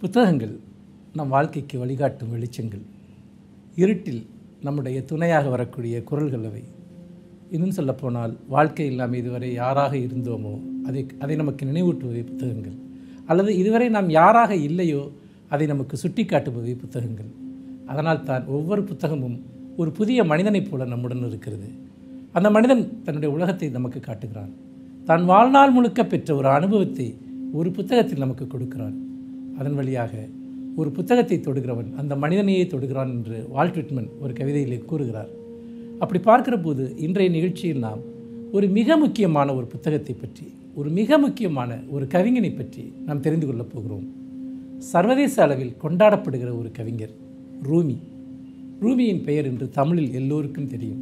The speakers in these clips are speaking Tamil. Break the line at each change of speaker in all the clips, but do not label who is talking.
புத்தகங்கள் நம் வாழ்க்கைக்கு வழிகாட்டும் வெளிச்சங்கள் இருட்டில் நம்முடைய துணையாக வரக்கூடிய குரல்கள் அவை இன்னும் சொல்லப்போனால் வாழ்க்கையில் நாம் இதுவரை யாராக இருந்தோமோ அதை அதை நமக்கு நினைவூட்டுவதை புத்தகங்கள் அல்லது இதுவரை நாம் யாராக இல்லையோ அதை நமக்கு சுட்டி காட்டுவதை புத்தகங்கள் அதனால் தான் ஒவ்வொரு புத்தகமும் ஒரு புதிய மனிதனைப் போல நம்முடன் இருக்கிறது அந்த மனிதன் தன்னுடைய உலகத்தை நமக்கு காட்டுகிறான் தான் வாழ்நாள் முழுக்க பெற்ற ஒரு அனுபவத்தை ஒரு புத்தகத்தில் நமக்கு கொடுக்கிறான் அதன் வழியாக ஒரு புத்தகத்தை தொடுகிறவன் அந்த மனிதனையே தொடுகிறான் என்று வால்ட் விட்மன் ஒரு கவிதையிலே கூறுகிறார் அப்படி பார்க்கிற போது இன்றைய நிகழ்ச்சியில் நாம் ஒரு மிக முக்கியமான ஒரு புத்தகத்தை பற்றி ஒரு மிக முக்கியமான ஒரு கவிஞனை பற்றி நாம் தெரிந்து கொள்ளப் போகிறோம் சர்வதேச அளவில் கொண்டாடப்படுகிற ஒரு கவிஞர் ரூமி ரூமியின் பெயர் என்று தமிழில் எல்லோருக்கும் தெரியும்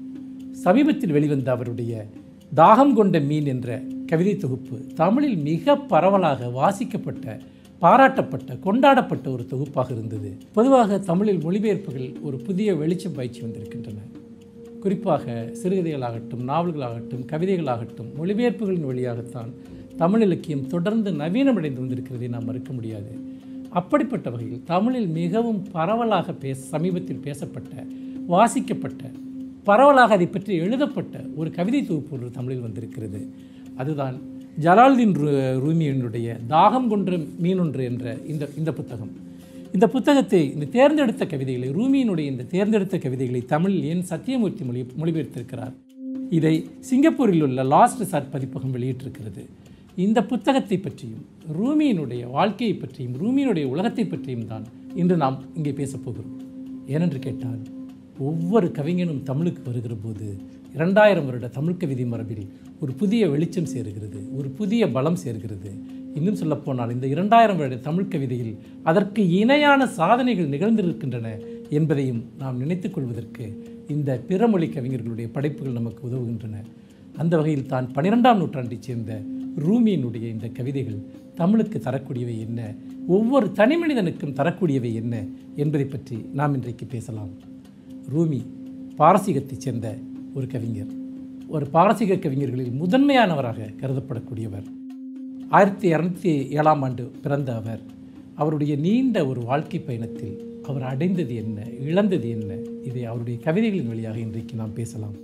சமீபத்தில் வெளிவந்த அவருடைய தாகம் கொண்ட மீன் என்ற கவிதை தொகுப்பு தமிழில் மிக பரவலாக வாசிக்கப்பட்ட பாராட்டப்பட்ட கொண்டாடப்பட்ட ஒரு தொகுப்பாக இருந்தது பொதுவாக தமிழில் மொழிபெயர்ப்புகள் ஒரு புதிய வெளிச்சம் பயிற்சி வந்திருக்கின்றன குறிப்பாக சிறுகதைகளாகட்டும் நாவல்களாகட்டும் கவிதைகளாகட்டும் மொழிபெயர்ப்புகளின் வழியாகத்தான் தமிழ் இலக்கியம் தொடர்ந்து நவீனமடைந்து வந்திருக்கிறதை நாம் மறுக்க முடியாது அப்படிப்பட்ட வகையில் தமிழில் மிகவும் பரவலாக பேச சமீபத்தில் பேசப்பட்ட வாசிக்கப்பட்ட பரவலாக அதை பற்றி எழுதப்பட்ட ஒரு கவிதை தொகுப்பு ஒன்று தமிழில் வந்திருக்கிறது அதுதான் ஜலால்தீன் ரூ ரூமியினுடைய தாகம் கொன்ற மீனொன்று என்ற இந்த இந்த புத்தகம் இந்த புத்தகத்தை இந்த தேர்ந்தெடுத்த கவிதைகளை ரூமியினுடைய இந்த தேர்ந்தெடுத்த கவிதைகளை தமிழில் என் சத்தியமூர்த்தி மொழி மொழிபெயர்த்திருக்கிறார் இதை சிங்கப்பூரில் உள்ள லாஸ்ட் ரிசார்ட் பதிப்பகம் வெளியிட்டிருக்கிறது இந்த புத்தகத்தை பற்றியும் ரூமியினுடைய வாழ்க்கையை பற்றியும் ரூமியினுடைய உலகத்தை பற்றியும் தான் இன்று நாம் இங்கே பேசப் போகிறோம் ஏனென்று கேட்டால் ஒவ்வொரு கவிஞனும் தமிழுக்கு வருகிற போது இரண்டாயிரம் வருட தமிழ் கவிதை மரபில் ஒரு புதிய வெளிச்சம் சேருகிறது ஒரு புதிய பலம் சேர்கிறது இன்னும் சொல்லப்போனால் இந்த இரண்டாயிரம் வருட தமிழ் கவிதையில் அதற்கு இணையான சாதனைகள் நிகழ்ந்திருக்கின்றன என்பதையும் நாம் நினைத்துக் கொள்வதற்கு இந்த பிற மொழி கவிஞர்களுடைய படைப்புகள் நமக்கு உதவுகின்றன அந்த வகையில் தான் பன்னிரெண்டாம் நூற்றாண்டைச் சேர்ந்த ரூமியினுடைய இந்த கவிதைகள் தமிழுக்கு தரக்கூடியவை என்ன ஒவ்வொரு தனி மனிதனுக்கும் தரக்கூடியவை என்ன என்பதை பற்றி நாம் இன்றைக்கு பேசலாம் ரூமி பாரசீகத்தைச் சேர்ந்த ஒரு கவிஞர் ஒரு பாரசீக கவிஞர்களில் முதன்மையானவராக கருதப்படக்கூடியவர் ஆயிரத்தி இரநூத்தி ஏழாம் ஆண்டு பிறந்த அவர் அவருடைய நீண்ட ஒரு வாழ்க்கை பயணத்தில் அவர் அடைந்தது என்ன இழந்தது என்ன இதை அவருடைய கவிதைகளின் வழியாக இன்றைக்கு நாம் பேசலாம்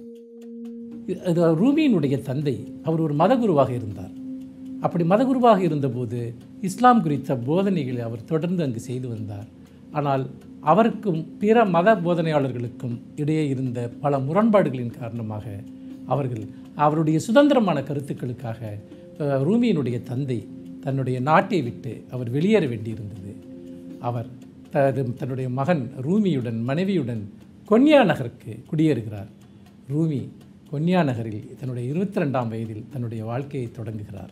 இது ரூமியினுடைய தந்தை அவர் ஒரு மதகுருவாக இருந்தார் அப்படி மதகுருவாக இருந்தபோது இஸ்லாம் குறித்த போதனைகளை அவர் தொடர்ந்து அங்கு செய்து வந்தார் ஆனால் அவருக்கும் பிற மத போதனையாளர்களுக்கும் இடையே இருந்த பல முரண்பாடுகளின் காரணமாக அவர்கள் அவருடைய சுதந்திரமான கருத்துக்களுக்காக அஹ், ரூமியினுடைய தந்தை தன்னுடைய நாட்டை விட்டு அவர் வெளியேற வேண்டியிருந்தது அவர் தனது தன்னுடைய மகன் ரூமியுடன் மனைவியுடன் கொன்யா நகருக்கு குடியேறுகிறார் ரூமி கொன்யா நகரில் தன்னுடைய இருபத்தி ரெண்டாம் வயதில் தன்னுடைய வாழ்க்கையை தொடங்குகிறார்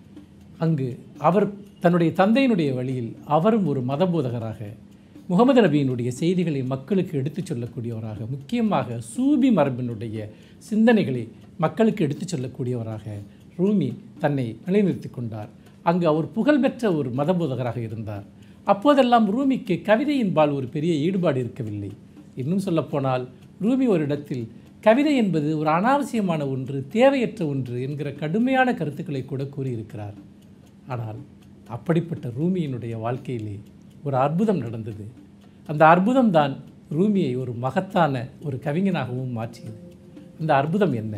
அங்கு அவர் தன்னுடைய தந்தையினுடைய வழியில் அவரும் ஒரு மதபோதகராக முகமது நபியினுடைய செய்திகளை மக்களுக்கு எடுத்துச் சொல்லக்கூடியவராக முக்கியமாக சூபி மரபினுடைய சிந்தனைகளை மக்களுக்கு எடுத்துச் சொல்லக்கூடியவராக ரூமி தன்னை நிலைநிறுத்தி கொண்டார் அங்கு அவர் புகழ்பெற்ற ஒரு மதபோதகராக இருந்தார் அப்போதெல்லாம் ரூமிக்கு கவிதையின்பால் ஒரு பெரிய ஈடுபாடு இருக்கவில்லை இன்னும் சொல்லப்போனால் ரூமி ஒரு இடத்தில் கவிதை என்பது ஒரு அனாவசியமான ஒன்று தேவையற்ற ஒன்று என்கிற கடுமையான கருத்துக்களை கூட கூறியிருக்கிறார் ஆனால் அப்படிப்பட்ட ரூமியினுடைய வாழ்க்கையிலே ஒரு அற்புதம் நடந்தது அந்த அற்புதம்தான் ரூமியை ஒரு மகத்தான ஒரு கவிஞனாகவும் மாற்றியது அந்த அற்புதம் என்ன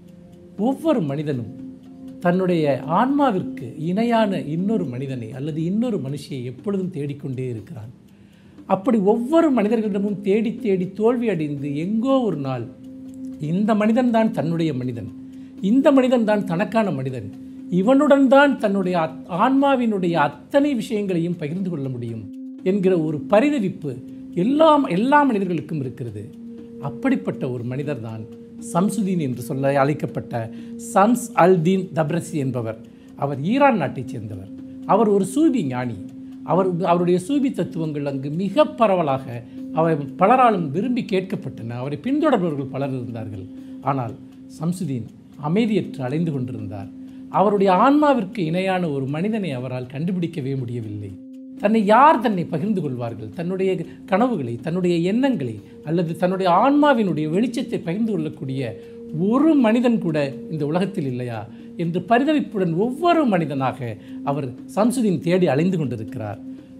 ஒவ்வொரு மனிதனும் தன்னுடைய ஆன்மாவிற்கு இணையான இன்னொரு மனிதனை அல்லது இன்னொரு மனுஷியை எப்பொழுதும் தேடிக்கொண்டே இருக்கிறான் அப்படி ஒவ்வொரு மனிதர்களிடமும் தேடி தேடி தோல்வி அடைந்து எங்கோ ஒரு நாள் இந்த மனிதன்தான் தன்னுடைய மனிதன் இந்த மனிதன்தான் தனக்கான மனிதன் இவனுடன் தான் தன்னுடைய அத்- ஆன்மாவினுடைய அத்தனை விஷயங்களையும் பகிர்ந்து கொள்ள முடியும் என்கிற ஒரு பரிதவிப்பு எல்லா எல்லா மனிதர்களுக்கும் இருக்கிறது அப்படிப்பட்ட ஒரு மனிதர் தான் சம்சுதீன் என்று சொல்ல அழைக்கப்பட்ட சம்ஸ் அல்தீன் தப்ரசி என்பவர் அவர் ஈரான் நாட்டைச் சேர்ந்தவர் அவர் ஒரு சூபி ஞானி அவர் அவருடைய சூபி தத்துவங்கள் அங்கு மிக பரவலாக அவர் பலராலும் விரும்பி கேட்கப்பட்டன அவரை பின்தொடர்பவர்கள் பலர் இருந்தார்கள் ஆனால் சம்சுதீன் அமைதியற்று அலைந்து கொண்டிருந்தார் அவருடைய ஆன்மாவிற்கு இணையான ஒரு மனிதனை அவரால் கண்டுபிடிக்கவே முடியவில்லை தன்னை யார் தன்னை பகிர்ந்து கொள்வார்கள் தன்னுடைய கனவுகளை தன்னுடைய எண்ணங்களை அல்லது தன்னுடைய ஆன்மாவினுடைய வெளிச்சத்தை பகிர்ந்து கொள்ளக்கூடிய ஒரு மனிதன் கூட இந்த உலகத்தில் இல்லையா என்று பரிதவிப்புடன் ஒவ்வொரு மனிதனாக அவர் சம்சுதீன் தேடி அலைந்து கொண்டிருக்கிறார்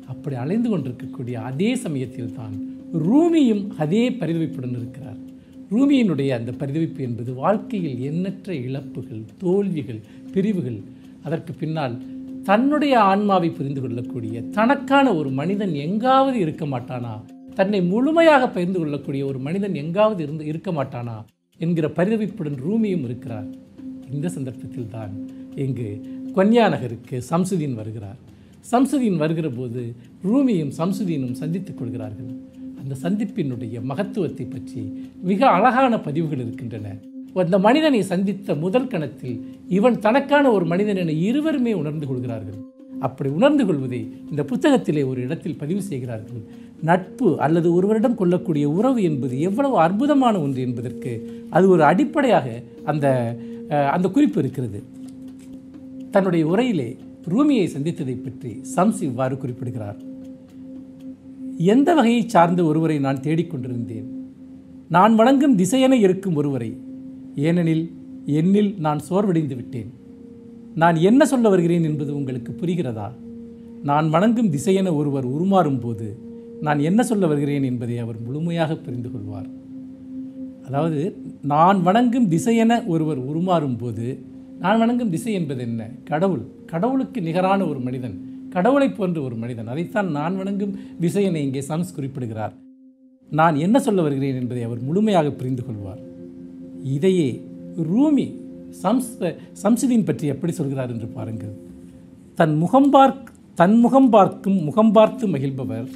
அப்படி அலைந்து கொண்டிருக்கக்கூடிய அதே சமயத்தில் தான் ரூமியும் அதே பரிதவிப்புடன் இருக்கிறார் ரூமியினுடைய அந்த பரிதவிப்பு என்பது வாழ்க்கையில் எண்ணற்ற இழப்புகள் தோல்விகள் பிரிவுகள் அதற்கு பின்னால் தன்னுடைய ஆன்மாவை புரிந்து கொள்ளக்கூடிய தனக்கான ஒரு மனிதன் எங்காவது இருக்க மாட்டானா தன்னை முழுமையாக பகிர்ந்து கொள்ளக்கூடிய ஒரு மனிதன் எங்காவது இருந்து இருக்க மாட்டானா என்கிற பரிதவிப்புடன் ரூமியும் இருக்கிறார் இந்த சந்தர்ப்பத்தில் தான் இங்கு கொன்யா நகருக்கு சம்சுதீன் வருகிறார் சம்சுதீன் வருகிற போது ரூமியும் சம்சுதீனும் சந்தித்துக் கொள்கிறார்கள் அந்த சந்திப்பினுடைய மகத்துவத்தை பற்றி மிக அழகான பதிவுகள் இருக்கின்றன அந்த மனிதனை சந்தித்த முதல் கணத்தில் இவன் தனக்கான ஒரு மனிதன் என இருவருமே உணர்ந்து கொள்கிறார்கள் அப்படி உணர்ந்து கொள்வதை இந்த புத்தகத்திலே ஒரு இடத்தில் பதிவு செய்கிறார்கள் நட்பு அல்லது ஒருவரிடம் கொள்ளக்கூடிய உறவு என்பது எவ்வளவு அற்புதமான ஒன்று என்பதற்கு அது ஒரு அடிப்படையாக அந்த அஹ், அந்த குறிப்பு இருக்கிறது தன்னுடைய உரையிலே ரூமியை சந்தித்ததை பற்றி சம்ஸ் இவ்வாறு குறிப்பிடுகிறார் எந்த வகையை சார்ந்த ஒருவரை நான் தேடிக்கொண்டிருந்தேன் நான் வணங்கும் திசையென இருக்கும் ஒருவரை ஏனெனில் என்னில் நான் சோர்வடைந்து விட்டேன் நான் என்ன சொல்ல வருகிறேன் என்பது உங்களுக்கு புரிகிறதா நான் வணங்கும் திசையென ஒருவர் உருமாறும் போது நான் என்ன சொல்ல வருகிறேன் என்பதை அவர் முழுமையாக புரிந்து கொள்வார் அதாவது நான் வணங்கும் திசையென ஒருவர் உருமாறும் போது நான் வணங்கும் திசை என்பது என்ன கடவுள் கடவுளுக்கு நிகரான ஒரு மனிதன் கடவுளைப் போன்ற ஒரு மனிதன் அதைத்தான் நான் வணங்கும் திசையனை இங்கே சம்ஸ் குறிப்பிடுகிறார் நான் என்ன சொல்ல வருகிறேன் என்பதை அவர் முழுமையாக புரிந்து கொள்வார் இதையே ரூமி சம்ஸ் சம்சுதீன் பற்றி எப்படி சொல்கிறார் என்று பாருங்கள் தன் முகம் பார்க் தன் முகம் பார்க்கும் முகம் பார்த்து மகிழ்பவர்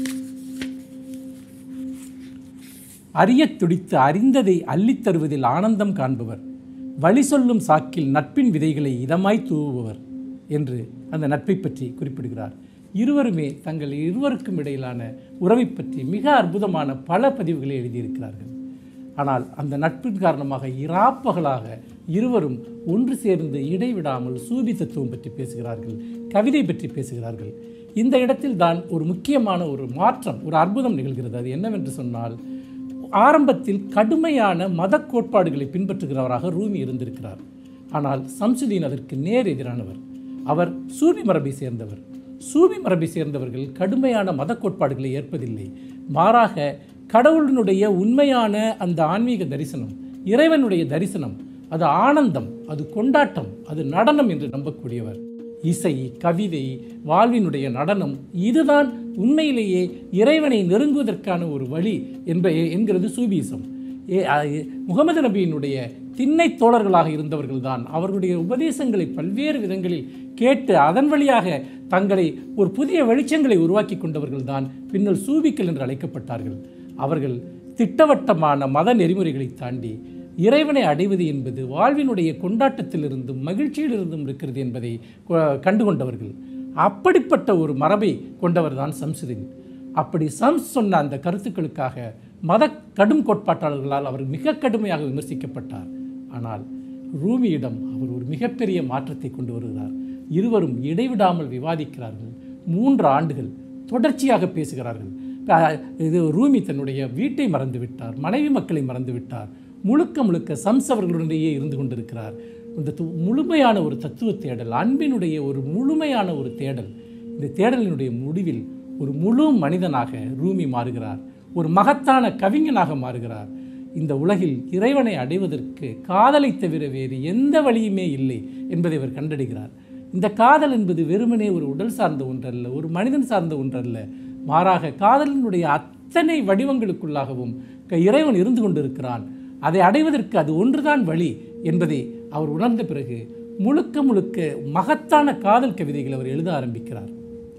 அறியத் துடித்து அறிந்ததை அள்ளித் தருவதில் ஆனந்தம் காண்பவர் வழி சொல்லும் சாக்கில் நட்பின் விதைகளை இதமாய் தூவுபவர் என்று அந்த நட்பை பற்றி குறிப்பிடுகிறார் இருவருமே தங்கள் இருவருக்கும் இடையிலான உறவை பற்றி மிக அற்புதமான பல பதிவுகளை எழுதியிருக்கிறார்கள் ஆனால் அந்த நட்பின் காரணமாக இராப்பகலாக இருவரும் ஒன்று சேர்ந்து இடைவிடாமல் சூபி தத்துவம் பற்றி பேசுகிறார்கள் கவிதை பற்றி பேசுகிறார்கள் இந்த இடத்தில் தான் ஒரு முக்கியமான ஒரு மாற்றம் ஒரு அற்புதம் நிகழ்கிறது அது என்னவென்று சொன்னால் ஆரம்பத்தில் கடுமையான மத கோட்பாடுகளை பின்பற்றுகிறவராக ரூமி இருந்திருக்கிறார் ஆனால் சம்சுதீன் அதற்கு நேர் எதிரானவர் அவர் சூபி மரபை சேர்ந்தவர் சூபி மரபை சேர்ந்தவர்கள் கடுமையான மத கோட்பாடுகளை ஏற்பதில்லை மாறாக கடவுளினுடைய உண்மையான அந்த ஆன்மீக தரிசனம் இறைவனுடைய தரிசனம் அது ஆனந்தம் அது கொண்டாட்டம் அது நடனம் என்று நம்பக்கூடியவர் இசை கவிதை வாழ்வினுடைய நடனம் இதுதான் உண்மையிலேயே இறைவனை நெருங்குவதற்கான ஒரு வழி என்ப என்கிறது சூபீசம் ஏ அ- முகமது நபியினுடைய திண்ணை தோழர்களாக இருந்தவர்கள்தான் அவர்களுடைய உபதேசங்களை பல்வேறு விதங்களில் கேட்டு அதன் வழியாக தங்களை ஒரு புதிய வெளிச்சங்களை உருவாக்கி கொண்டவர்கள்தான் பின்னர் சூபிக்கள் என்று அழைக்கப்பட்டார்கள் அவர்கள் திட்டவட்டமான மத நெறிமுறைகளை தாண்டி இறைவனை அடைவது என்பது வாழ்வினுடைய கொண்டாட்டத்திலிருந்தும் மகிழ்ச்சியிலிருந்தும் இருக்கிறது என்பதை கொ- கண்டுகொண்டவர்கள் அப்படிப்பட்ட ஒரு மரபை கொண்டவர்தான் சம்சுதீன் அப்படி சம்ஸ் சொன்ன அந்த கருத்துக்களுக்காக மத கடும் கோட்பாட்டாளர்களால் அவர் மிக கடுமையாக விமர்சிக்கப்பட்டார் ஆனால் ரூமியிடம் அவர் ஒரு மிகப்பெரிய மாற்றத்தை கொண்டு வருகிறார் இருவரும் இடைவிடாமல் விவாதிக்கிறார்கள் மூன்று ஆண்டுகள் தொடர்ச்சியாக பேசுகிறார்கள் அஹ், இது ரூமி தன்னுடைய வீட்டை மறந்து விட்டார் மனைவி மக்களை மறந்து விட்டார் முழுக்க முழுக்க சம்ஸ் அவர்களுடனேயே இருந்து கொண்டிருக்கிறார் இந்த து- முழுமையான ஒரு தத்துவ தேடல் அன்பினுடைய ஒரு முழுமையான ஒரு தேடல் இந்த தேடலினுடைய முடிவில் ஒரு முழு மனிதனாக ரூமி மாறுகிறார் ஒரு மகத்தான கவிஞனாக மாறுகிறார் இந்த உலகில் இறைவனை அடைவதற்கு காதலை தவிர வேறு எந்த வழியுமே இல்லை என்பதை அவர் கண்டறிகிறார் இந்த காதல் என்பது வெறுமனே ஒரு உடல் சார்ந்த ஒன்றல்ல ஒரு மனிதன் சார்ந்த ஒன்றல்ல மாறாக காதலினுடைய அத்தனை வடிவங்களுக்குள்ளாகவும் க- இறைவன் இருந்து கொண்டிருக்கிறான் அதை அடைவதற்கு அது ஒன்றுதான் வழி என்பதை அவர் உணர்ந்த பிறகு முழுக்க முழுக்க மகத்தான காதல் கவிதைகளை அவர் எழுத ஆரம்பிக்கிறார்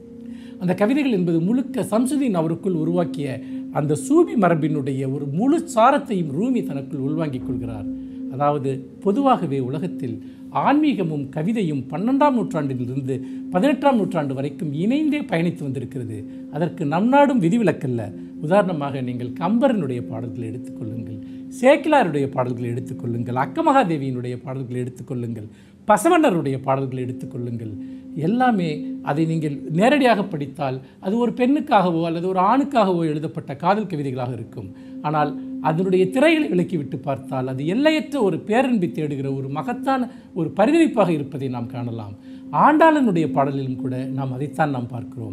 அந்த கவிதைகள் என்பது முழுக்க சம்சுதீன் அவருக்குள் உருவாக்கிய அந்த சூபி மரபினுடைய ஒரு முழு சாரத்தையும் ரூமி தனக்குள் உள்வாங்கிக் கொள்கிறார் அதாவது பொதுவாகவே உலகத்தில் ஆன்மீகமும் கவிதையும் பன்னெண்டாம் நூற்றாண்டிலிருந்து பதினெட்டாம் நூற்றாண்டு வரைக்கும் இணைந்தே பயணித்து வந்திருக்கிறது அதற்கு நம் நாடும் விதிவிலக்கல்ல உதாரணமாக நீங்கள் கம்பரனுடைய பாடல்களை எடுத்துக்கொள்ளுங்கள் சேக்கிலாருடைய பாடல்களை எடுத்துக்கொள்ளுங்கள் அக்கமகாதேவியினுடைய பாடல்களை எடுத்துக்கொள்ளுங்கள் பசவண்ணருடைய பாடல்களை எடுத்துக்கொள்ளுங்கள் எல்லாமே அதை நீங்கள் நேரடியாக படித்தால் அது ஒரு பெண்ணுக்காகவோ அல்லது ஒரு ஆணுக்காகவோ எழுதப்பட்ட காதல் கவிதைகளாக இருக்கும் ஆனால் அதனுடைய திரைகளை விலக்கிவிட்டு பார்த்தால் அது எல்லையற்ற ஒரு பேரன்பை தேடுகிற ஒரு மகத்தான ஒரு பரிதவிப்பாக இருப்பதை நாம் காணலாம் ஆண்டாளனுடைய பாடலிலும் கூட நாம் அதைத்தான் நாம் பார்க்கிறோம்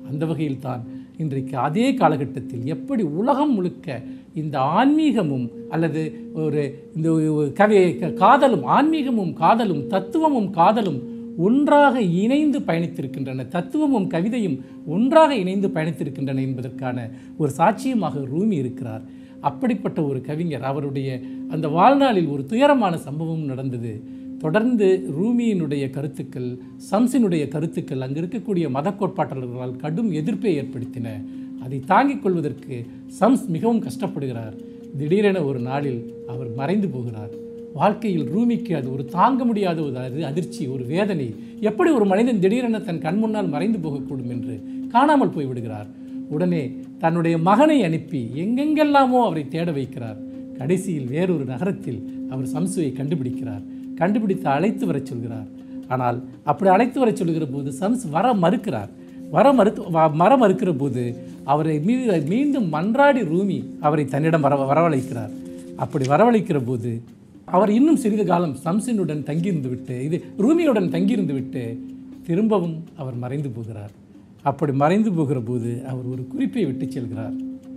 அந்த வகையில் தான் இன்றைக்கு அதே காலகட்டத்தில் எப்படி உலகம் முழுக்க இந்த ஆன்மீகமும் அல்லது ஒரு இந்த ஒரு கவி காதலும் ஆன்மீகமும் காதலும் தத்துவமும் காதலும் ஒன்றாக இணைந்து பயணித்திருக்கின்றன தத்துவமும் கவிதையும் ஒன்றாக இணைந்து பயணித்திருக்கின்றன என்பதற்கான ஒரு சாட்சியமாக ரூமி இருக்கிறார் அப்படிப்பட்ட ஒரு கவிஞர் அவருடைய அந்த வாழ்நாளில் ஒரு துயரமான சம்பவம் நடந்தது தொடர்ந்து ரூமியினுடைய கருத்துக்கள் சம்சினுடைய கருத்துக்கள் அங்கு இருக்கக்கூடிய மத கோட்பாட்டாளர்களால் கடும் எதிர்ப்பை ஏற்படுத்தின அதை தாங்கிக் கொள்வதற்கு சம்ஸ் மிகவும் கஷ்டப்படுகிறார் திடீரென ஒரு நாளில் அவர் மறைந்து போகிறார் வாழ்க்கையில் ரூமிக்கு அது ஒரு தாங்க முடியாத ஒரு அது அதிர்ச்சி ஒரு வேதனை எப்படி ஒரு மனிதன் திடீரென தன் கண் முன்னால் மறைந்து போகக்கூடும் என்று காணாமல் போய்விடுகிறார் உடனே தன்னுடைய மகனை அனுப்பி எங்கெங்கெல்லாமோ அவரை தேட வைக்கிறார் கடைசியில் வேறொரு நகரத்தில் அவர் சம்சுவை கண்டுபிடிக்கிறார் கண்டுபிடித்து அழைத்து வரச் சொல்கிறார் ஆனால் அப்படி அழைத்து வரச் சொல்லுகிற போது சம்ஸ் வர மறுக்கிறார் வர மறுத்து வ- வர மறுக்கிற போது அவரை மீ மீண்டும் மன்றாடி ரூமி அவரை தன்னிடம் வர வரவழைக்கிறார் அப்படி வரவழைக்கிற போது அவர் இன்னும் சிறிது காலம் சம்சினுடன் தங்கியிருந்து விட்டு இது ரூமியுடன் தங்கியிருந்து விட்டு திரும்பவும் அவர் மறைந்து போகிறார் அப்படி மறைந்து போகிற போது அவர் ஒரு குறிப்பை விட்டு செல்கிறார்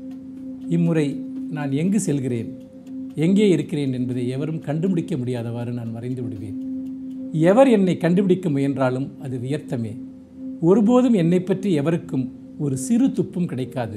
இம்முறை நான் எங்கு செல்கிறேன் எங்கே இருக்கிறேன் என்பதை எவரும் கண்டுபிடிக்க முடியாதவாறு நான் மறைந்து விடுவேன் எவர் என்னை கண்டுபிடிக்க முயன்றாலும் அது வியர்த்தமே ஒருபோதும் என்னை பற்றி எவருக்கும் ஒரு சிறு துப்பும் கிடைக்காது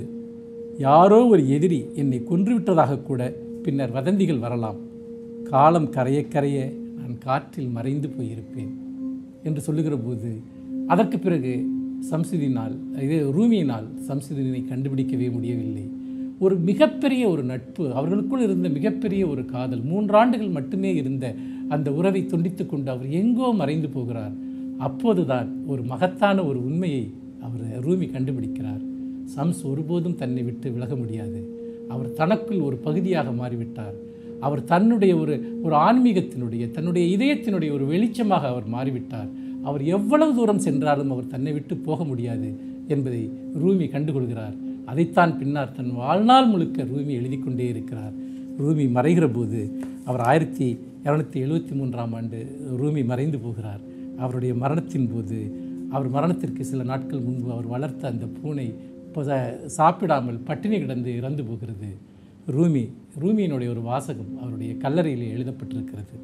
யாரோ ஒரு எதிரி என்னை கொன்றுவிட்டதாக கூட பின்னர் வதந்திகள் வரலாம் காலம் கரைய கரைய நான் காற்றில் மறைந்து போயிருப்பேன் என்று சொல்லுகிற போது அதற்கு பிறகு சம்சுதினால் இது ரூமியினால் சம்சுதினை கண்டுபிடிக்கவே முடியவில்லை ஒரு மிகப்பெரிய ஒரு நட்பு அவர்களுக்குள் இருந்த மிகப்பெரிய ஒரு காதல் மூன்றாண்டுகள் மட்டுமே இருந்த அந்த உறவை துண்டித்து கொண்டு அவர் எங்கோ மறைந்து போகிறார் அப்போதுதான் ஒரு மகத்தான ஒரு உண்மையை அவர் ரூமி கண்டுபிடிக்கிறார் சம்ஸ் ஒருபோதும் தன்னை விட்டு விலக முடியாது அவர் தனக்குள் ஒரு பகுதியாக மாறிவிட்டார் அவர் தன்னுடைய ஒரு ஒரு ஆன்மீகத்தினுடைய தன்னுடைய இதயத்தினுடைய ஒரு வெளிச்சமாக அவர் மாறிவிட்டார் அவர் எவ்வளவு தூரம் சென்றாலும் அவர் தன்னை விட்டு போக முடியாது என்பதை ரூமி கண்டுகொள்கிறார் அதைத்தான் பின்னால் தன் வாழ்நாள் முழுக்க ரூமி எழுதி கொண்டே இருக்கிறார் ரூமி மறைகிற போது அவர் ஆயிரத்தி இரநூத்தி எழுபத்தி மூன்றாம் ஆண்டு ரூமி மறைந்து போகிறார் அவருடைய மரணத்தின் போது அவர் மரணத்திற்கு சில நாட்கள் முன்பு அவர் வளர்த்த அந்த பூனை பொத- சாப்பிடாமல் பட்டினி கிடந்து இறந்து போகிறது ரூமி ரூமியினுடைய ஒரு வாசகம் அவருடைய கல்லறையில் எழுதப்பட்டிருக்கிறது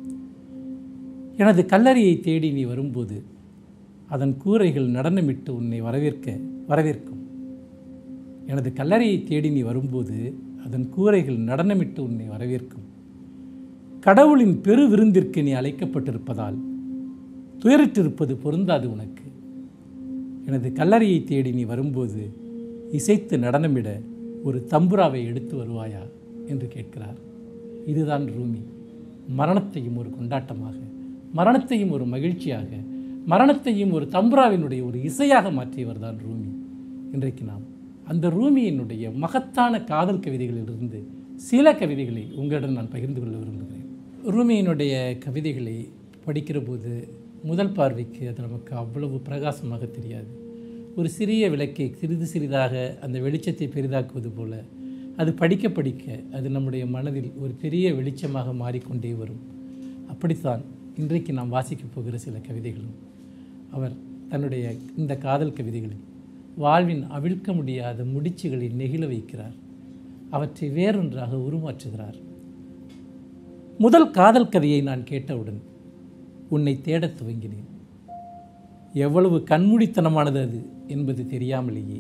எனது கல்லறையை தேடி நீ வரும்போது அதன் கூரைகள் நடனமிட்டு உன்னை வரவேற்க வரவேற்கும் எனது கல்லறையை தேடி நீ வரும்போது அதன் கூரைகள் நடனமிட்டு உன்னை வரவேற்கும் கடவுளின் பெரு விருந்திற்கு நீ அழைக்கப்பட்டிருப்பதால் துயரிட்டிருப்பது பொருந்தாது உனக்கு எனது கல்லறையை தேடி நீ வரும்போது இசைத்து நடனமிட ஒரு தம்புராவை எடுத்து வருவாயா என்று கேட்கிறார் இதுதான் ரூமி மரணத்தையும் ஒரு கொண்டாட்டமாக மரணத்தையும் ஒரு மகிழ்ச்சியாக மரணத்தையும் ஒரு தம்புராவினுடைய ஒரு இசையாக மாற்றியவர் தான் ரூமி இன்றைக்கு நாம் அந்த ரூமியினுடைய மகத்தான காதல் கவிதைகளிலிருந்து சில கவிதைகளை உங்களிடம் நான் பகிர்ந்து கொள்ள விரும்புகிறேன் ரூமியினுடைய கவிதைகளை படிக்கிற போது முதல் பார்வைக்கு அது நமக்கு அவ்வளவு பிரகாசமாக தெரியாது ஒரு சிறிய விளக்கை சிறிது சிறிதாக அந்த வெளிச்சத்தை பெரிதாக்குவது போல அது படிக்க படிக்க அது நம்முடைய மனதில் ஒரு பெரிய வெளிச்சமாக மாறிக்கொண்டே வரும் அப்படித்தான் இன்றைக்கு நாம் வாசிக்கப் போகிற சில கவிதைகளும் அவர் தன்னுடைய இந்த காதல் கவிதைகளில் வாழ்வின் அவிழ்க்க முடியாத முடிச்சுகளை நெகிழ வைக்கிறார் அவற்றை வேறொன்றாக உருமாற்றுகிறார் முதல் காதல் கதையை நான் கேட்டவுடன் உன்னை தேடத் துவங்கினேன் எவ்வளவு கண்மூடித்தனமானது அது என்பது தெரியாமலேயே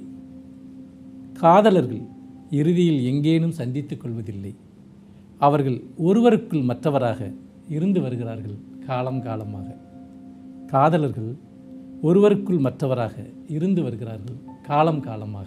காதலர்கள் இறுதியில் எங்கேனும் சந்தித்துக் கொள்வதில்லை அவர்கள் ஒருவருக்குள் மற்றவராக இருந்து வருகிறார்கள் காலம் காலமாக காதலர்கள் ஒருவருக்குள் மற்றவராக இருந்து வருகிறார்கள் காலம் காலமாக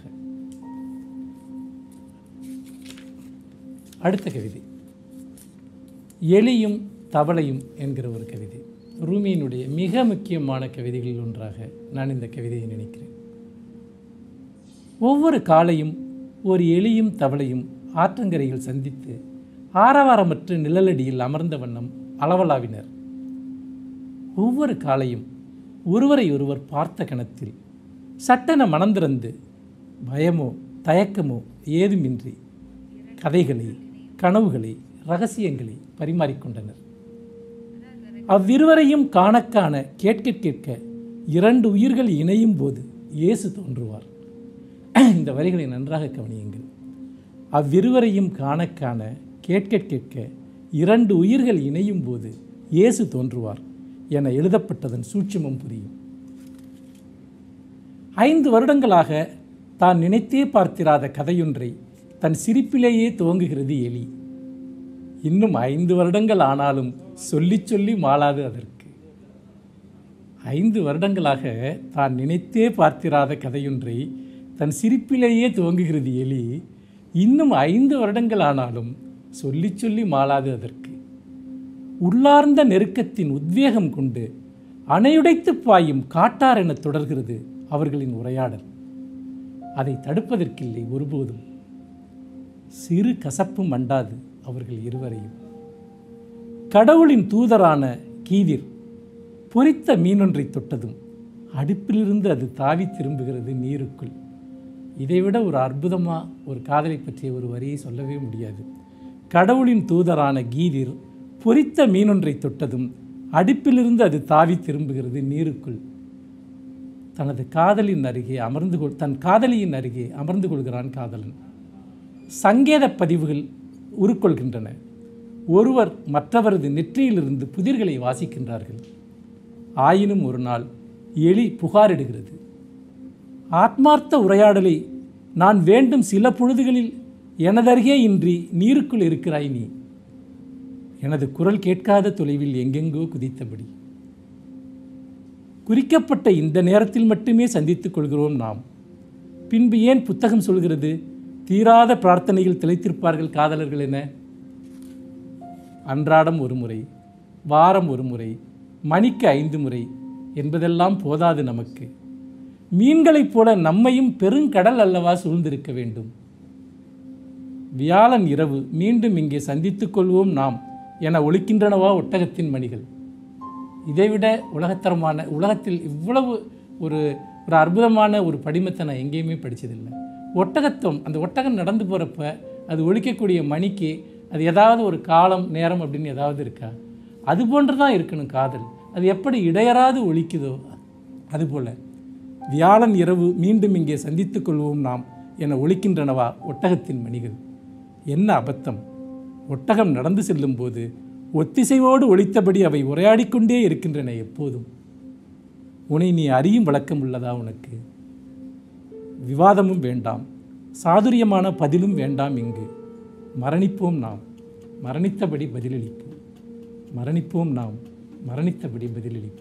அடுத்த கவிதை எலியும் தவளையும் என்கிற ஒரு கவிதை ரூமியினுடைய மிக முக்கியமான கவிதைகளில் ஒன்றாக நான் இந்த கவிதையை நினைக்கிறேன் ஒவ்வொரு காலையும் ஒரு எலியும் தவளையும் ஆற்றங்கரையில் சந்தித்து ஆரவாரமற்ற நிழலடியில் அமர்ந்த வண்ணம் அளவலாவினர் ஒவ்வொரு காலையும் ஒருவரை ஒருவர் பார்த்த கணத்தில் சட்டென மனம் திறந்து பயமோ தயக்கமோ ஏதுமின்றி கதைகளை கனவுகளை ரகசியங்களை பரிமாறிக்கொண்டனர் அவ்விருவரையும் காணக் காண கேட்க கேட்க இரண்டு உயிர்கள் இணையும் போது இயேசு தோன்றுவார் இந்த வரிகளை நன்றாக கவனியுங்கள் அவ்விருவரையும் காண காண கேட்க கேட்க இரண்டு உயிர்கள் இணையும் போது இயேசு தோன்றுவார் என எழுதப்பட்டதன் சூட்சுமம் புரியும் ஐந்து வருடங்களாக தான் நினைத்தே பார்த்திராத கதையொன்றை தன் சிரிப்பிலேயே துவங்குகிறது எலி இன்னும் ஐந்து வருடங்கள் ஆனாலும் சொல்லி சொல்லி மாளாது அதற்கு ஐந்து வருடங்களாக தான் நினைத்தே பார்த்திராத கதையொன்றை தன் சிரிப்பிலேயே துவங்குகிறது எலி இன்னும் ஐந்து வருடங்கள் ஆனாலும் சொல்லி சொல்லி மாளாது அதற்கு உள்ளார்ந்த நெருக்கத்தின் உத்வேகம் கொண்டு அணையுடைத்து பாயும் காட்டார் என தொடர்கிறது அவர்களின் உரையாடல் அதை தடுப்பதற்கில்லை ஒருபோதும் சிறு கசப்பும் மண்டாது அவர்கள் இருவரையும் கடவுளின் தூதரான கீதிர் பொரித்த மீனொன்றை தொட்டதும் அடுப்பிலிருந்து அது தாவி திரும்புகிறது நீருக்குள் இதைவிட ஒரு அற்புதமாக ஒரு காதலை பற்றிய ஒரு வரியை சொல்லவே முடியாது கடவுளின் தூதரான கீதிர் பொரித்த மீனொன்றை தொட்டதும் அடுப்பிலிருந்து அது தாவி திரும்புகிறது நீருக்குள் தனது காதலின் அருகே அமர்ந்து கொள் தன் காதலியின் அருகே அமர்ந்து கொள்கிறான் காதலன் சங்கேத பதிவுகள் உருக்கொள்கின்றன ஒருவர் மற்றவரது நெற்றியிலிருந்து புதிர்களை வாசிக்கின்றார்கள் ஆயினும் ஒரு நாள் எலி புகாரிடுகிறது ஆத்மார்த்த உரையாடலை நான் வேண்டும் சில பொழுதுகளில் எனதருகே இன்றி நீருக்குள் இருக்கிறாய் நீ எனது குரல் கேட்காத தொலைவில் எங்கெங்கோ குதித்தபடி குறிக்கப்பட்ட இந்த நேரத்தில் மட்டுமே சந்தித்துக் கொள்கிறோம் நாம் பின்பு ஏன் புத்தகம் சொல்கிறது தீராத பிரார்த்தனையில் திளைத்திருப்பார்கள் காதலர்கள் என அன்றாடம் ஒரு முறை வாரம் ஒரு முறை மணிக்கு ஐந்து முறை என்பதெல்லாம் போதாது நமக்கு மீன்களைப் போல நம்மையும் பெருங்கடல் அல்லவா சூழ்ந்திருக்க வேண்டும் வியாழன் இரவு மீண்டும் இங்கே சந்தித்துக் கொள்வோம் நாம் என ஒழிக்கின்றனவா ஒட்டகத்தின் மணிகள் இதைவிட உலகத்தரமான உலகத்தில் இவ்வளவு ஒரு ஒரு அற்புதமான ஒரு படிமத்தை நான் எங்கேயுமே படித்ததில்லை ஒட்டகத்துவம் அந்த ஒட்டகம் நடந்து போகிறப்ப அது ஒழிக்கக்கூடிய மணிக்கு அது ஏதாவது ஒரு காலம் நேரம் அப்படின்னு ஏதாவது இருக்கா அது போன்று தான் இருக்கணும் காதல் அது எப்படி இடையறாது ஒழிக்குதோ அதுபோல் வியாழன் இரவு மீண்டும் இங்கே சந்தித்துக் கொள்வோம் நாம் என ஒழிக்கின்றனவா ஒட்டகத்தின் மணிகள் என்ன அபத்தம் ஒட்டகம் நடந்து செல்லும்போது ஒத்திசைவோடு ஒழித்தபடி அவை உரையாடிக்கொண்டே இருக்கின்றன எப்போதும் உன்னை நீ அறியும் வழக்கம் உள்ளதா உனக்கு விவாதமும் வேண்டாம் சாதுரியமான பதிலும் வேண்டாம் இங்கு மரணிப்போம் நாம் மரணித்தபடி பதிலளிப்போம் மரணிப்போம் நாம் மரணித்தபடி பதிலளிப்போம்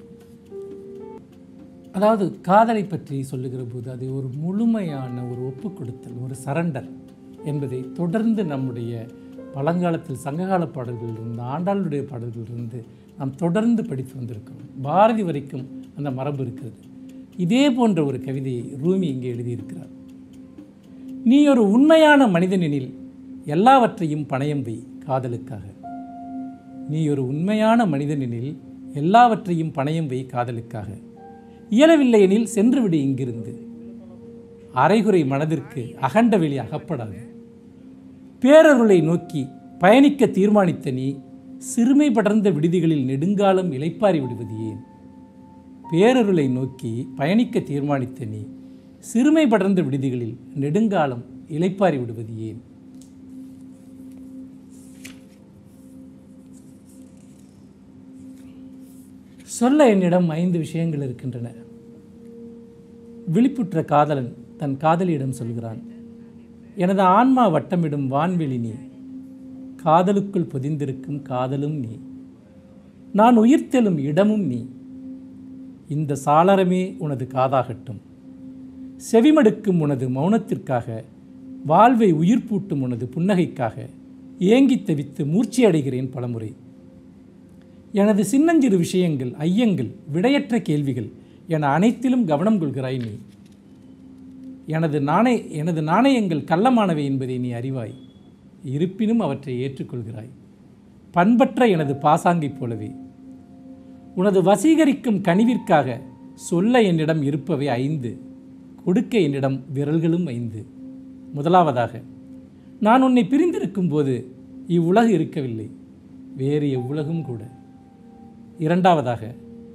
அதாவது காதலை பற்றி சொல்லுகிற போது அது ஒரு முழுமையான ஒரு ஒப்பு கொடுத்தல் ஒரு சரண்டர் என்பதை தொடர்ந்து நம்முடைய பழங்காலத்தில் சங்ககால பாடல்களிலிருந்து ஆண்டாளுடைய பாடல்களிலிருந்து நாம் தொடர்ந்து படித்து வந்திருக்கிறோம் பாரதி வரைக்கும் அந்த மரபு இருக்கிறது இதே போன்ற ஒரு கவிதையை ரூமி இங்கே எழுதியிருக்கிறார் நீ ஒரு உண்மையான மனிதனெனில் எல்லாவற்றையும் பணயம் வை காதலுக்காக நீ ஒரு உண்மையான மனிதனெனில் எல்லாவற்றையும் பணயம் வை காதலுக்காக இயலவில்லை எனில் சென்றுவிடு இங்கிருந்து அரைகுறை மனதிற்கு அகண்ட வெளி அகப்படாது பேரருளை நோக்கி பயணிக்க தீர்மானித்த நீ சிறுமை படர்ந்த விடுதிகளில் நெடுங்காலம் இளைப்பாரி விடுவது ஏன் பேரருளை நோக்கி பயணிக்க தீர்மானித்த நீ சிறுமை படர்ந்த விடுதிகளில் நெடுங்காலம் இளைப்பாரி விடுவது ஏன் சொல்ல என்னிடம் ஐந்து விஷயங்கள் இருக்கின்றன விழிப்புற்ற காதலன் தன் காதலியிடம் சொல்கிறான் எனது ஆன்மா வட்டமிடும் வான்வெளி நீ காதலுக்குள் பொதிந்திருக்கும் காதலும் நீ நான் உயிர்த்தெழும் இடமும் நீ இந்த சாளரமே உனது காதாகட்டும் செவிமடுக்கும் உனது மௌனத்திற்காக வாழ்வை உயிர்ப்பூட்டும் உனது புன்னகைக்காக ஏங்கித் தவித்து மூர்ச்சி அடைகிறேன் பலமுறை எனது சின்னஞ்சிறு விஷயங்கள் ஐயங்கள் விடையற்ற கேள்விகள் என அனைத்திலும் கவனம் கொள்கிறாய் நீ எனது நாணய எனது நாணயங்கள் கள்ளமானவை என்பதை நீ அறிவாய் இருப்பினும் அவற்றை ஏற்றுக்கொள்கிறாய் பண்பற்ற எனது பாசாங்கைப் போலவே உனது வசீகரிக்கும் கனிவிற்காக சொல்ல என்னிடம் இருப்பவை ஐந்து கொடுக்க என்னிடம் விரல்களும் ஐந்து முதலாவதாக நான் உன்னை பிரிந்திருக்கும் போது இவ்வுலகு இருக்கவில்லை வேறு எவ்வுலகும் கூட இரண்டாவதாக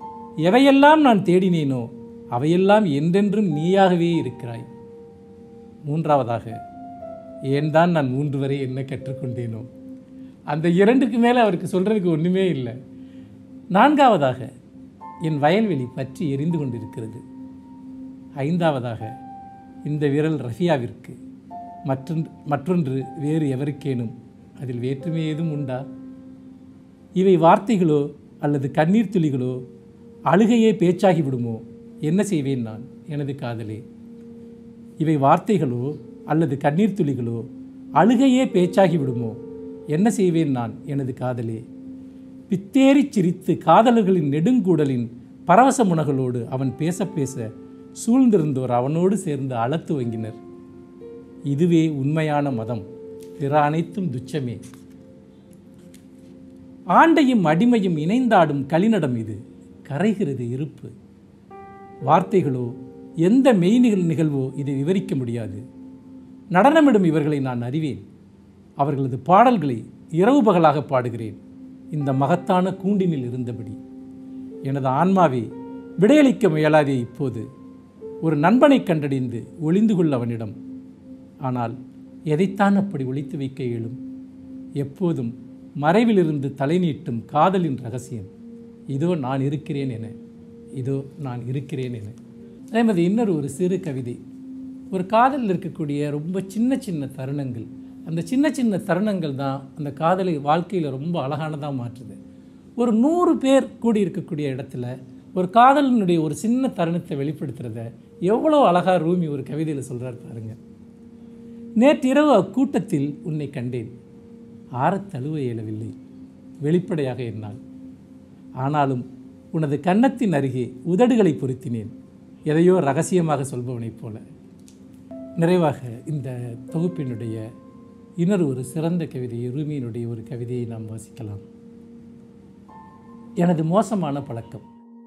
எவையெல்லாம் நான் தேடினேனோ அவையெல்லாம் என்றென்றும் நீயாகவே இருக்கிறாய் மூன்றாவதாக ஏன் தான் நான் மூன்று வரை என்ன கற்றுக்கொண்டேனோ அந்த இரண்டுக்கு மேலே அவருக்கு சொல்கிறதுக்கு ஒன்றுமே இல்லை நான்காவதாக என் வயல்வெளி பற்றி எரிந்து கொண்டிருக்கிறது ஐந்தாவதாக இந்த விரல் ரஃபியாவிற்கு மற்றொன்று மற்றொன்று வேறு எவருக்கேனும் அதில் வேற்றுமை ஏதும் உண்டா இவை வார்த்தைகளோ அல்லது கண்ணீர் துளிகளோ அழுகையே பேச்சாகி விடுமோ என்ன செய்வேன் நான் எனது காதலே இவை வார்த்தைகளோ அல்லது கண்ணீர் துளிகளோ அழுகையே பேச்சாகி விடுமோ என்ன செய்வேன் நான் எனது காதலே பித்தேறிச் சிரித்து காதலர்களின் நெடுங்கூடலின் பரவச முனகளோடு அவன் பேச பேச சூழ்ந்திருந்தோர் அவனோடு சேர்ந்து அழத் துவங்கினர் இதுவே உண்மையான மதம் பிற அனைத்தும் துச்சமே ஆண்டையும் அடிமையும் இணைந்தாடும் களிநடம் இது கரைகிறது இருப்பு வார்த்தைகளோ எந்த மெய்நிகழ் நிகழ்வோ இதை விவரிக்க முடியாது நடனமிடும் இவர்களை நான் அறிவேன் அவர்களது பாடல்களை இரவு பகலாக பாடுகிறேன் இந்த மகத்தான கூண்டினில் இருந்தபடி எனது ஆன்மாவே விடையளிக்க முயலாதே இப்போது ஒரு நண்பனை கண்டடைந்து ஒளிந்து கொள் அவனிடம் ஆனால் எதைத்தான் அப்படி ஒளித்து வைக்க இயலும் எப்போதும் மறைவிலிருந்து தலை நீட்டும் காதலின் ரகசியம் இதோ நான் இருக்கிறேன் என இதோ நான் இருக்கிறேன் என அதே மாதிரி இன்னொரு ஒரு சிறு கவிதை ஒரு காதலில் இருக்கக்கூடிய ரொம்ப சின்ன சின்ன தருணங்கள் அந்த சின்ன சின்ன தருணங்கள் தான் அந்த காதலை வாழ்க்கையில் ரொம்ப அழகானதாக மாற்றுது ஒரு நூறு பேர் கூடி இருக்கக்கூடிய இடத்துல ஒரு காதலினுடைய ஒரு சின்ன தருணத்தை வெளிப்படுத்துறத எவ்வளோ அழகாக ரூமி ஒரு கவிதையில் சொல்கிறார் பாருங்க நேற்றிரவு அக்கூட்டத்தில் உன்னை கண்டேன் ஆறத் தழுவ இயலவில்லை வெளிப்படையாக என்னால் ஆனாலும் உனது கன்னத்தின் அருகே உதடுகளை பொருத்தினேன் எதையோ ரகசியமாக சொல்பவனைப் போல நிறைவாக இந்த தொகுப்பினுடைய இன்னொரு ஒரு சிறந்த கவிதை ரூமியினுடைய ஒரு கவிதையை நாம் வாசிக்கலாம் எனது மோசமான பழக்கம்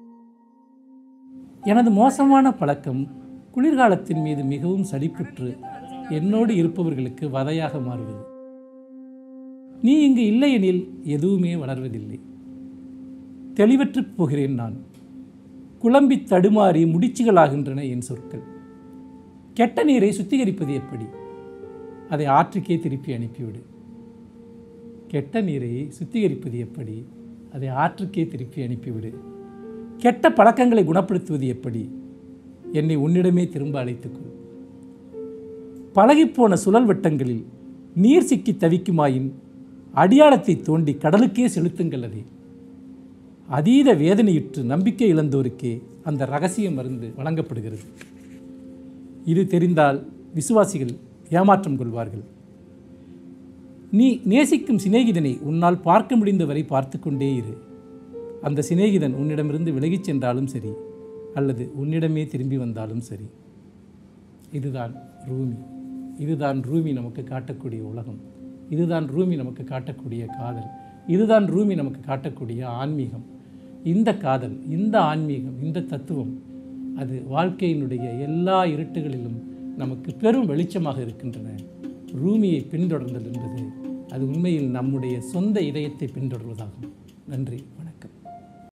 எனது மோசமான பழக்கம் குளிர்காலத்தின் மீது மிகவும் சலிப்புற்று என்னோடு இருப்பவர்களுக்கு வதையாக மாறுவது நீ இங்கு இல்லையெனில் எதுவுமே வளர்வதில்லை தெளிவற்றுப் போகிறேன் நான் குழம்பி தடுமாறி முடிச்சுகளாகின்றன என் சொற்கள் கெட்ட நீரை சுத்திகரிப்பது எப்படி அதை ஆற்றுக்கே திருப்பி அனுப்பிவிடு கெட்ட நீரை சுத்திகரிப்பது எப்படி அதை ஆற்றுக்கே திருப்பி அனுப்பிவிடு கெட்ட பழக்கங்களை குணப்படுத்துவது எப்படி என்னை உன்னிடமே திரும்ப அழைத்துக்கொள் பழகிப்போன சுழல் வட்டங்களில் நீர் சிக்கி தவிக்குமாயின் அடியாளத்தை தோண்டி கடலுக்கே செலுத்துங்கள் அதை அதீத வேதனையுற்று நம்பிக்கை இழந்தோருக்கே அந்த ரகசிய மருந்து வழங்கப்படுகிறது இது தெரிந்தால் விசுவாசிகள் ஏமாற்றம் கொள்வார்கள் நீ நேசிக்கும் சிநேகிதனை உன்னால் பார்க்க முடிந்த வரை பார்த்து கொண்டே இரு அந்த சிநேகிதன் உன்னிடமிருந்து விலகிச் சென்றாலும் சரி அல்லது உன்னிடமே திரும்பி வந்தாலும் சரி இதுதான் ரூமி இதுதான் ரூமி நமக்கு காட்டக்கூடிய உலகம் இதுதான் ரூமி நமக்கு காட்டக்கூடிய காதல் இதுதான் ரூமி நமக்கு காட்டக்கூடிய ஆன்மீகம் இந்த காதல் இந்த ஆன்மீகம் இந்த தத்துவம் அது வாழ்க்கையினுடைய எல்லா இருட்டுகளிலும் நமக்கு பெரும் வெளிச்சமாக இருக்கின்றன ரூமியை பின்தொடர்ந்தல் என்பது அது உண்மையில் நம்முடைய சொந்த இதயத்தை பின்தொடர்வதாகும் நன்றி